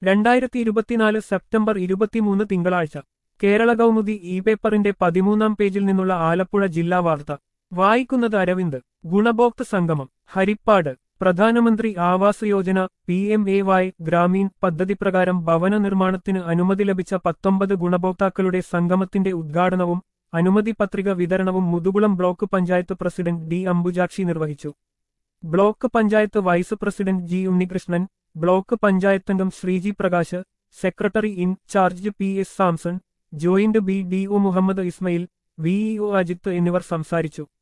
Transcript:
രണ്ടായിരത്തി ഇരുപത്തിനാല് സെപ്റ്റംബർ ഇരുപത്തിമൂന്ന് തിങ്കളാഴ്ച കേരള കൗമുദി ഇ പേപ്പറിന്റെ പതിമൂന്നാം പേജിൽ നിന്നുള്ള ആലപ്പുഴ ജില്ലാ വാർത്ത വായിക്കുന്നത് അരവിന്ദ് ഗുണഭോക്തൃ സംഗമം Haripad Pradhan Mantri Awas Yojana P M A Y Gramin പദ്ധതി പ്രകാരം ഭവന നിർമ്മാണത്തിന് അനുമതി ലഭിച്ച പത്തൊമ്പത് ഗുണഭോക്താക്കളുടെ സംഗമത്തിന്റെ ഉദ്ഘാടനവും അനുമതി പത്രിക വിതരണവും Muthukulam block panchayat president D Ambujakshi നിർവഹിച്ചു block panchayat vice president G Unnikrishnan block പഞ്ചായത്തംഗം Sreeji Prakash secretary in charge P S Samson joint B D O Muhammad Ismail V E O Ajith എന്നിവർ സംസാരിച്ചു